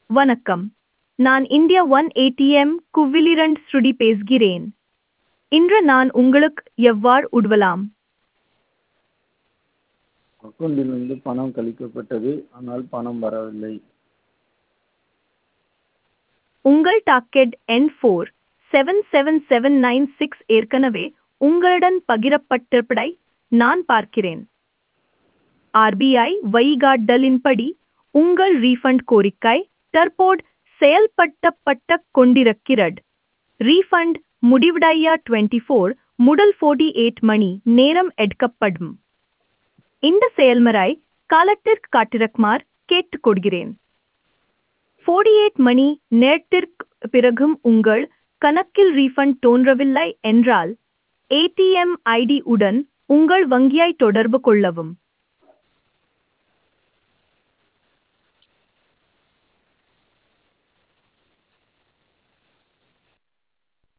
வணக்கம் நான் India one ATM குவிலிரண்ட் ஸ்ருடி பேசுகிறேன் இன்று நான் உங்களுக்கு எவ்வாறு உதவலாம் அக்கவுண்டிலிருந்து பணம் கழிக்கப்பட்டது ஆனால் பணம் வரவில்லை உங்கள் டாக்கெட் எண் four seven seven seven nine six ஏற்கனவே உங்களுடன் பகிரப்பட்டிருப்பதை நான் பார்க்கிறேன் ஆர்பிஐ வழிகாட்டலின்படி உங்கள் ரீஃபண்ட் கோரிக்கை தற்போது செயல்படுத்தப்பட்டு கொண்டிருக்கிறது ரீஃபண்ட் முடிவடைய டுவெண்ட்டி ஃபோர் முதல் ஃபோர்ட்டி எயிட் மணி நேரம் எடுக்கப்படும் இந்த செயல்முறை காலத்திற்கு காட்டிருக்குமாறு கேட்டுக்கொள்கிறேன் ஃபோர்ட்டி எயிட் மணி நேரத்திற்கு பிறகும் உங்கள் கணக்கில் ரீஃபண்ட் தோன்றவில்லை என்றால் ஏடிஎம் ஐடி உடன் உங்கள் வங்கியை தொடர்பு கொள்ளவும்